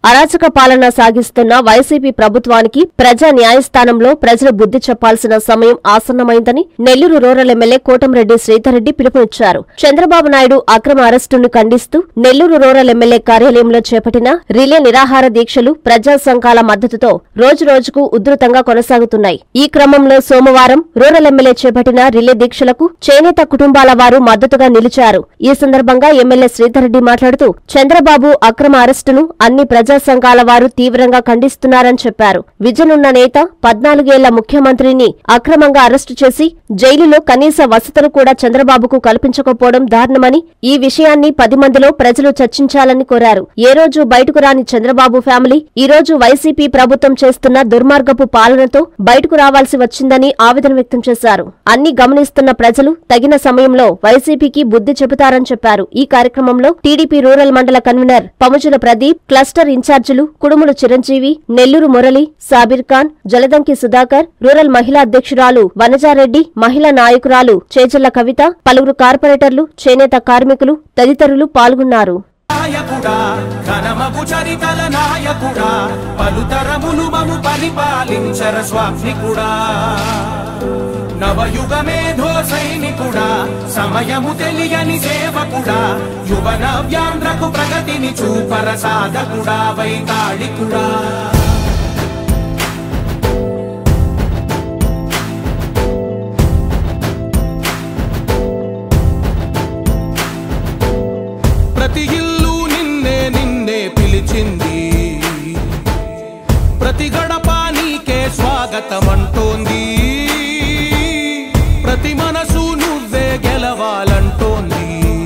అరాచక పాలన సాగిస్తున్న వైసీపీ ప్రభుత్వానికి ప్రజా న్యాయస్థానంలో ప్రజలు బుద్ధి చెప్పాల్సిన సమయం ఆసన్నమైందని నెల్లూరు రూరల్ ఎమ్మెల్యే కోటంరెడ్డి శ్రీధర్రెడ్డి పిలుపునిచ్చారు చంద్రబాబు నాయుడు అక్రమ అరెస్టును ఖండిస్తూ నెల్లూరు రూరల్ ఎమ్మెల్యే కార్యాలయంలో చేపట్టిన రిలే నిరాహార దీక్షలు ప్రజా సంఘాల మద్దతుతో రోజు రోజుకు ఉధృతంగా కొనసాగుతున్నాయి ఈ క్రమంలో సోమవారం రూరల్ ఎమ్మెల్యే చేపట్టిన రిలే దీక్షలకు చేనేత కుటుంబాల వారు మద్దతుగా నిలిచారు ఈ సందర్భంగా ఎమ్మెల్యే శ్రీధర్రెడ్డి మాట్లాడుతూ చంద్రబాబు అక్రమ అరెస్టును అన్ని ప్రజా సంఘాల వారు తీవ్రంగా ఖండిస్తున్నారని చెప్పారు విజనున్న నేత పద్నాలుగేళ్ల ముఖ్యమంత్రిని అక్రమంగా అరెస్టు చేసి జైలులో కనీస వసతులు కూడా చంద్రబాబుకు కల్పించకపోవడం దారుణమని ఈ విషయాన్ని పది మందిలో ప్రజలు చర్చించాలని కోరారు ఏ రోజు బయటకు రాని చంద్రబాబు ఫ్యామిలీ ఈ రోజు వైసీపీ ప్రభుత్వం చేస్తున్న దుర్మార్గపు పాలనతో బయటకు రావాల్సి వచ్చిందని ఆవేదన వ్యక్తం చేశారు అన్ని గమనిస్తున్న ప్రజలు తగిన సమయంలో వైసీపీకి బుద్ధి చెబుతారని చెప్పారు ఈ కార్యక్రమంలో టీడీపీ రూరల్ మండల కన్వీనర్ పముజుల ప్రదీప్ క్లస్టర్ ఇన్ఛార్జీలు కుడుములు చిరంజీవి నెల్లూరు మురళి సాబిర్ ఖాన్ జలదంకి సుధాకర్ రూరల్ మహిళా అధ్యక్షురాలు వనజారెడ్డి మహిళా నాయకురాలు చేజల్ల కవిత పలువురు కార్పొరేటర్లు చేనేత కార్మికులు తదితరులు పాల్గొన్నారు నాయకుడా ఘనమగు చరితల నాయకుడా పలుతరములు మము పరిపాలించర స్వామికుడా నవయుగమేధో సైనికుడా సమయము తెలియని సేవకుడా యువ నవ్యాంధ్రకు ప్రగతిని చూపర సాధకుడా వైతాళికుడా ప్రతి ఇల్లు నిన్నే నిన్నే పిలిచింది ప్రతి గడప నీకే స్వాగతం అంటోంది ప్రతి మనసు నువ్వే గెలవాలంటోంది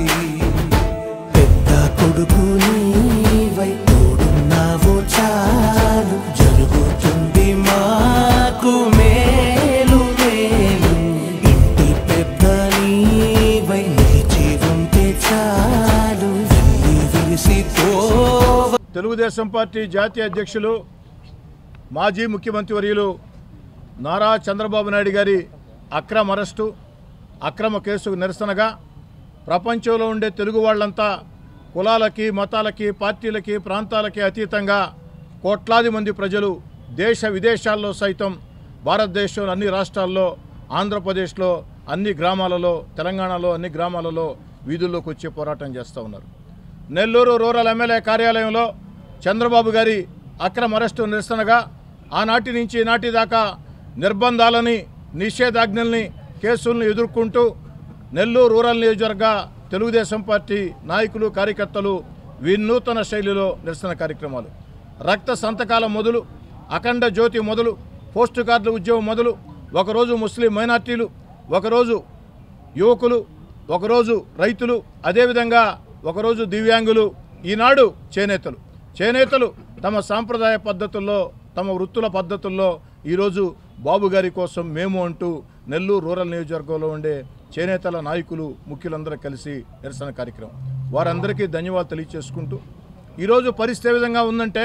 పెద్ద కొడుకు నీవై తోడున్నావు చాలు జరుగుతుంది మాకు మేలు మేలు ఇంటి పెద్ద నీవై నిలిచి ఉంటే చాలు వెళ్ళి విరిసి తోవ తెలుగుదేశం పార్టీ జాతీయ అధ్యక్షులు మాజీ ముఖ్యమంత్రి వర్యులు నారా చంద్రబాబు నాయుడు గారి అక్రమ అరెస్టు అక్రమ కేసుకు నిరసనగా ప్రపంచంలో ఉండే తెలుగు వాళ్ళంతా కులాలకి మతాలకి పార్టీలకి ప్రాంతాలకి అతీతంగా కోట్లాది మంది ప్రజలు దేశ విదేశాల్లో సైతం భారతదేశంలో అన్ని రాష్ట్రాల్లో ఆంధ్రప్రదేశ్లో అన్ని గ్రామాలలో తెలంగాణలో అన్ని గ్రామాలలో వీధుల్లోకి వచ్చి పోరాటం చేస్తూ ఉన్నారు నెల్లూరు రూరల్ ఎమ్మెల్యే కార్యాలయంలో చంద్రబాబు గారి అక్రమ అరెస్టు నిరసనగా ఆనాటి నుంచి నాటి దాకా నిర్బంధాలని నిషేధాజ్ఞల్ని కేసులను ఎదుర్కొంటూ నెల్లూరు రూరల్ నియోజకవర్గ తెలుగుదేశం పార్టీ నాయకులు కార్యకర్తలు వినూతన శైలిలో నిరసన కార్యక్రమాలు రక్త సంతకాల మొదలు అఖండ జ్యోతి మొదలు పోస్టు కార్డుల ఉద్యమం మొదలు ఒకరోజు ముస్లిం మైనార్టీలు ఒకరోజు యువకులు ఒకరోజు రైతులు అదేవిధంగా ఒకరోజు దివ్యాంగులు ఈనాడు చేనేతలు చేనేతలు తమ సాంప్రదాయ పద్ధతుల్లో తమ వృత్తుల పద్ధతుల్లో ఈరోజు బాబు గారి కోసం మేము అంటూ నెల్లూరు రూరల్ నియోజకవర్గంలో ఉండే చేనేతల నాయకులు ముఖ్యులందరూ కలిసి నిరసన కార్యక్రమం వారందరికీ ధన్యవాదాలు తెలియచేసుకుంటూ ఈరోజు పరిస్థితి ఏ విధంగా ఉందంటే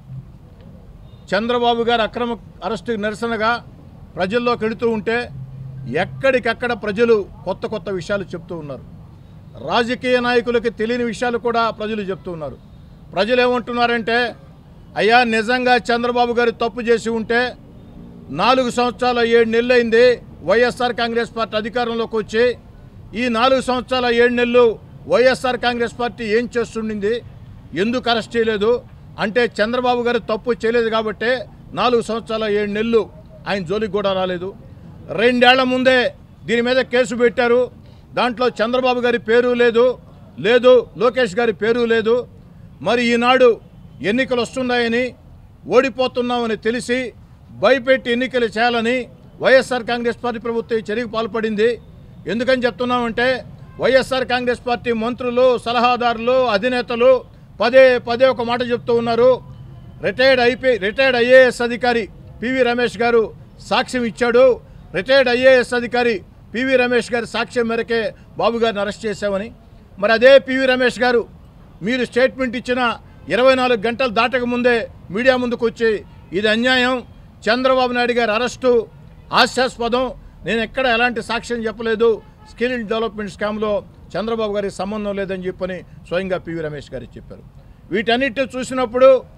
చంద్రబాబు గారి అక్రమ అరెస్టు నిరసనగా ప్రజల్లోకి వెళుతూ ఉంటే ఎక్కడికక్కడ ప్రజలు కొత్త కొత్త విషయాలు చెప్తూ ఉన్నారు రాజకీయ నాయకులకి తెలియని విషయాలు కూడా ప్రజలు చెప్తూ ఉన్నారు ప్రజలు ఏమంటున్నారంటే అయ్యా నిజంగా చంద్రబాబు గారు తప్పు చేసి ఉంటే నాలుగు సంవత్సరాల ఏడు నెలలు అయింది వైఎస్ఆర్ కాంగ్రెస్ పార్టీ అధికారంలోకి వచ్చి ఈ నాలుగు సంవత్సరాల ఏడు నెలలు వైఎస్ఆర్ కాంగ్రెస్ పార్టీ ఏం చేస్తుండింది ఎందుకు అరెస్ట్ చేయలేదు అంటే చంద్రబాబు గారు తప్పు చేయలేదు కాబట్టే నాలుగు సంవత్సరాల ఏడు నెలలు ఆయన జోలికి కూడా రాలేదు రెండేళ్ల ముందే దీని మీద కేసు పెట్టారు దాంట్లో చంద్రబాబు గారి పేరు లేదు లేదు లోకేష్ గారి పేరు లేదు మరి ఈనాడు ఎన్నికలు వస్తున్నాయని ఓడిపోతున్నామని తెలిసి భయపెట్టి ఎన్నికలు చేయాలని వైఎస్ఆర్ కాంగ్రెస్ పార్టీ ప్రభుత్వం ఈ చర్యకు పాల్పడింది ఎందుకని చెప్తున్నామంటే వైఎస్ఆర్ కాంగ్రెస్ పార్టీ మంత్రులు సలహాదారులు అధినేతలు పదే పదే ఒక మాట చెప్తూ ఉన్నారు రిటైర్డ్ ఐపీ రిటైర్డ్ ఐఏఎస్ అధికారి పివి రమేష్ గారు సాక్ష్యం ఇచ్చాడు రిటైర్డ్ ఐఏఎస్ అధికారి పివి రమేష్ గారి సాక్ష్యం మేరకే బాబు గారిని అరెస్ట్ చేశామని మరి అదే పివి రమేష్ గారు మీరు స్టేట్మెంట్ ఇచ్చిన ఇరవై నాలుగు గంటలు దాటక ముందే మీడియా ముందుకు వచ్చి ఇది అన్యాయం చంద్రబాబు నాయుడు గారి అరెస్టు హాస్యాస్పదం నేను ఎక్కడ ఎలాంటి సాక్ష్యం చెప్పలేదు స్కిల్ డెవలప్మెంట్ స్కామ్లో చంద్రబాబు గారికి సంబంధం లేదని చెప్పని స్వయంగా పివి రమేష్ గారు చెప్పారు వీటన్నిటి చూసినప్పుడు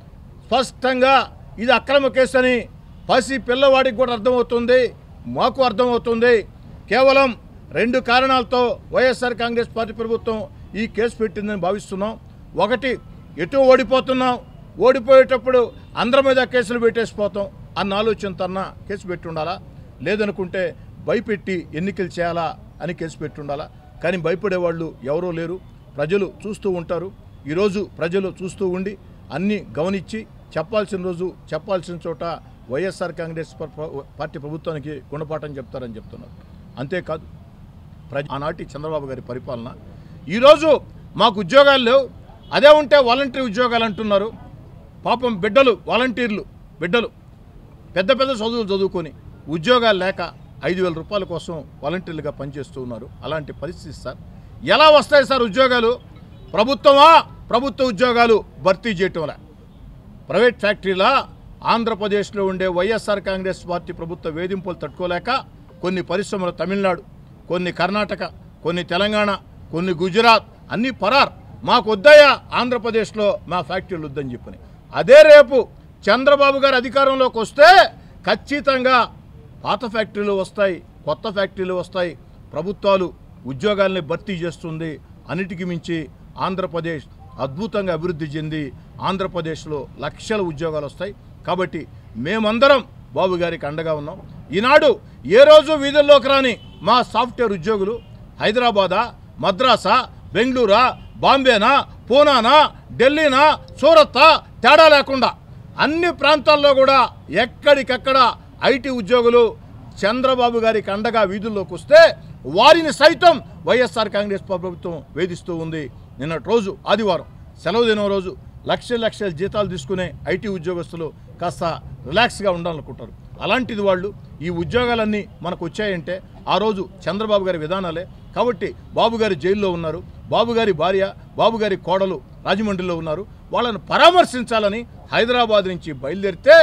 స్పష్టంగా ఇది అక్రమ కేసు అని పసి పిల్లవాడికి కూడా అర్థమవుతుంది మాకు అర్థమవుతుంది కేవలం రెండు కారణాలతో వైఎస్ఆర్ కాంగ్రెస్ పార్టీ ప్రభుత్వం ఈ కేసు పెట్టిందని భావిస్తున్నాం ఒకటి ఎటు ఓడిపోతున్నాం ఓడిపోయేటప్పుడు అందరి మీద కేసులు పెట్టేసిపోతాం అన్న ఆలోచనతో అన్న కేసు పెట్టి ఉండాలా లేదనుకుంటే భయపెట్టి ఎన్నికలు చేయాలా అని కేసు పెట్టి ఉండాలా కానీ భయపడే వాళ్ళు ఎవరూ లేరు ప్రజలు చూస్తూ ఉంటారు ఈరోజు ప్రజలు చూస్తూ ఉండి అన్నీ గమనించి చెప్పాల్సిన రోజు చెప్పాల్సిన చోట వైఎస్ఆర్ కాంగ్రెస్ ప- ప- పార్టీ ప్రభుత్వానికి గుణపాఠం చెప్తారని చెప్తున్నారు అంతేకాదు ప్రజ ఆనాటి చంద్రబాబు గారి పరిపాలన ఈరోజు మాకు ఉద్యోగాలు లేవు అదే ఉంటే వాలంటీర్ ఉద్యోగాలు అంటున్నారు పాపం బిడ్డలు వాలంటీర్లు బిడ్డలు పెద్ద పెద్ద చదువులు చదువుకొని ఉద్యోగాలు లేక ఐదు వేల రూపాయల కోసం వాలంటీర్లుగా పనిచేస్తూ ఉన్నారు అలాంటి పరిస్థితి సార్ ఎలా వస్తాయి సార్ ఉద్యోగాలు ప్రభుత్వమా ప్రభుత్వ ఉద్యోగాలు భర్తీ చేయటంలా ప్రైవేట్ ఫ్యాక్టరీలా ఆంధ్రప్రదేశ్లో ఉండే వైఎస్ఆర్ కాంగ్రెస్ పార్టీ ప్రభుత్వ వేధింపులు తట్టుకోలేక కొన్ని పరిశ్రమలు తమిళనాడు కొన్ని కర్ణాటక కొన్ని తెలంగాణ కొన్ని గుజరాత్ అన్నీ పరార్ మాకు వద్దయ్యా ఆంధ్రప్రదేశ్లో మా ఫ్యాక్టరీలు వద్దని చెప్పని అదే రేపు చంద్రబాబు గారు అధికారంలోకి వస్తే ఖచ్చితంగా పాత ఫ్యాక్టరీలు వస్తాయి కొత్త ఫ్యాక్టరీలు వస్తాయి ప్రభుత్వాలు ఉద్యోగాల్ని భర్తీ చేస్తుంది అన్నిటికీ మించి ఆంధ్రప్రదేశ్ అద్భుతంగా అభివృద్ధి చెంది ఆంధ్రప్రదేశ్లో లక్షల ఉద్యోగాలు వస్తాయి కాబట్టి మేమందరం బాబు గారికి అండగా ఉన్నాం ఈనాడు ఏ రోజు వీధుల్లోకి రాని మా సాఫ్ట్వేర్ ఉద్యోగులు హైదరాబాదా మద్రాసా బెంగళూరా బాంబేనా పూనానా ఢిల్లీనా సూరత్తా తేడా లేకుండా అన్ని ప్రాంతాల్లో కూడా ఎక్కడికక్కడ ఐటీ ఉద్యోగులు చంద్రబాబు గారికి అండగా వీధుల్లోకి వస్తే వారిని సైతం వైఎస్ఆర్ కాంగ్రెస్ ప్రభుత్వం వేధిస్తూ ఉంది నిన్నటి రోజు ఆదివారం సెలవు దినం రోజు లక్షల లక్షల జీతాలు తీసుకునే ఐటీ ఉద్యోగస్తులు కాస్త రిలాక్స్గా ఉండాలనుకుంటారు అలాంటిది వాళ్ళు ఈ ఉద్యోగాలన్నీ మనకు వచ్చాయంటే ఆ రోజు చంద్రబాబు గారి విధానాలే కాబట్టి బాబు గారి జైల్లో ఉన్నారు బాబు గారి భార్య బాబు గారి కోడలు రాజమండ్రిలో ఉన్నారు వాళ్ళని పరామర్శించాలని హైదరాబాద్ నుంచి బయలుదేరితే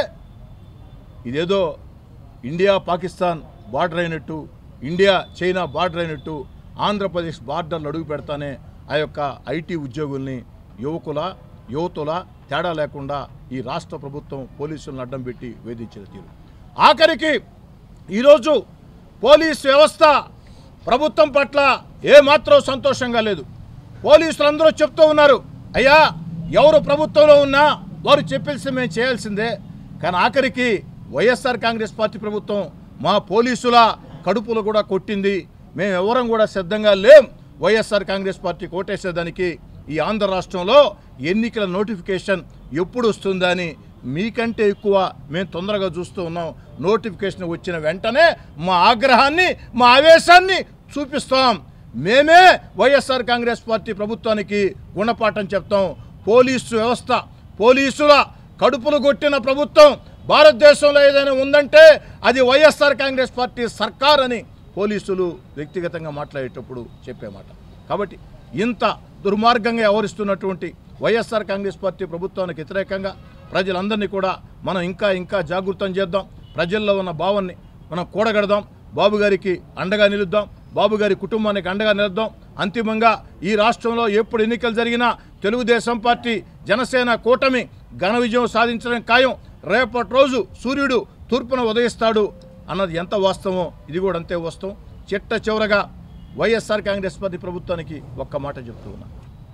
ఇదేదో ఇండియా పాకిస్తాన్ బార్డర్ అయినట్టు ఇండియా చైనా బార్డర్ అయినట్టు ఆంధ్రప్రదేశ్ బార్డర్లు అడుగు పెడతానే ఆ యొక్క ఐటీ ఉద్యోగుల్ని యువకుల యువతుల తేడా లేకుండా ఈ రాష్ట్ర ప్రభుత్వం పోలీసులను అడ్డం పెట్టి వేధించిన తీరు ఆఖరికి ఈరోజు పోలీస్ వ్యవస్థ ప్రభుత్వం పట్ల ఏమాత్రం సంతోషంగా లేదు పోలీసులందరూ చెప్తూ ఉన్నారు అయ్యా ఎవరు ప్రభుత్వంలో ఉన్నా వారు చెప్పాల్సింది మేము చేయాల్సిందే కానీ ఆఖరికి వైఎస్ఆర్ కాంగ్రెస్ పార్టీ ప్రభుత్వం మా పోలీసుల కడుపులు కూడా కొట్టింది మేము ఎవరం కూడా సిద్ధంగా లేం వైఎస్ఆర్ కాంగ్రెస్ పార్టీ కోటేసేదానికి ఈ ఆంధ్ర రాష్ట్రంలో ఎన్నికల నోటిఫికేషన్ ఎప్పుడు వస్తుందని మీకంటే ఎక్కువ మేము తొందరగా చూస్తూ ఉన్నాం నోటిఫికేషన్ వచ్చిన వెంటనే మా ఆగ్రహాన్ని మా ఆవేశాన్ని చూపిస్తాం మేమే వైఎస్ఆర్ కాంగ్రెస్ పార్టీ ప్రభుత్వానికి గుణపాఠం చెప్తాం పోలీసు వ్యవస్థ పోలీసుల కడుపులు కొట్టిన ప్రభుత్వం భారతదేశంలో ఏదైనా ఉందంటే అది వైఎస్ఆర్ కాంగ్రెస్ పార్టీ సర్కార్ అని పోలీసులు వ్యక్తిగతంగా మాట్లాడేటప్పుడు చెప్పే మాట కాబట్టి ఇంత దుర్మార్గంగా వ్యవహరిస్తున్నటువంటి వైఎస్ఆర్ కాంగ్రెస్ పార్టీ ప్రభుత్వానికి వ్యతిరేకంగా ప్రజలందరినీ కూడా మనం ఇంకా ఇంకా జాగృతం చేద్దాం ప్రజల్లో ఉన్న భావాన్ని మనం కూడగడదాం బాబు గారికి అండగా నిలుద్దాం బాబు గారి కుటుంబానికి అండగా నిలుద్దాం అంతిమంగా ఈ రాష్ట్రంలో ఎప్పుడు ఎన్నికలు జరిగినా తెలుగుదేశం పార్టీ జనసేన కూటమి ఘన విజయం సాధించడం ఖాయం రేపటి రోజు సూర్యుడు తూర్పున ఉదయిస్తాడు అన్నది ఎంత వాస్తవం ఇది కూడా అంతే వాస్తవం చిట్ట చివరగా వైఎస్ఆర్ కాంగ్రెస్ పార్టీ ప్రభుత్వానికి ఒక్క మాట చెప్తూ ఉన్నా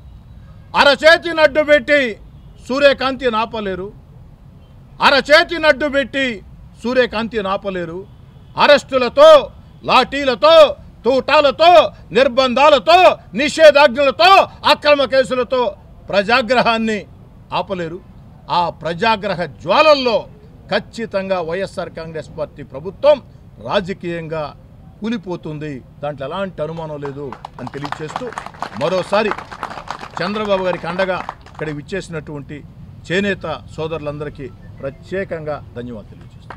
అరచేతిని అడ్డు పెట్టి సూర్యకాంతి నాపలేరు అరచేతిని అడ్డు పెట్టి సూర్యకాంతి నాపలేరు అరెస్టులతో లాఠీలతో తూటాలతో నిర్బంధాలతో నిషేధాజ్ఞలతో అక్రమ కేసులతో ప్రజాగ్రహాన్ని ఆపలేరు ఆ ప్రజాగ్రహ జ్వాలల్లో ఖచ్చితంగా వైఎస్ఆర్ కాంగ్రెస్ పార్టీ ప్రభుత్వం రాజకీయంగా కూలిపోతుంది దాంట్లో ఎలాంటి అనుమానం లేదు అని తెలియజేస్తూ మరోసారి చంద్రబాబు గారికి అండగా ఇక్కడ విచ్చేసినటువంటి చేనేత సోదరులందరికీ ప్రత్యేకంగా ధన్యవాదాలు తెలియజేస్తాను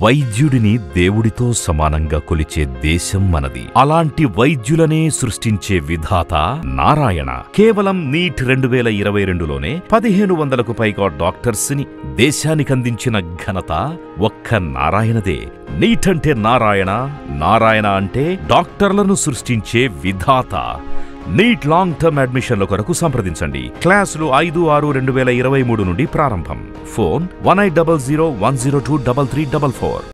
వైద్యుడిని దేవుడితో సమానంగా కొలిచే దేశం మనది అలాంటి వైద్యులనే సృష్టించే విధాత నారాయణ కేవలం నీట్ రెండు వేల ఇరవై రెండులోనే పదిహేను వందలకు పైగా డాక్టర్స్ ని దేశానికి అందించిన ఘనత ఒక్క నారాయణదే నీట్ అంటే నారాయణ నారాయణ అంటే డాక్టర్లను సృష్టించే విధాత నీట్ లాంగ్ టర్మ్ అడ్మిషన్ల కొరకు సంప్రదించండి క్లాసులు ఐదు ఆరు రెండు వేల ఇరవై మూడు నుండి ప్రారంభం phone one eight double zero one zero two double three double four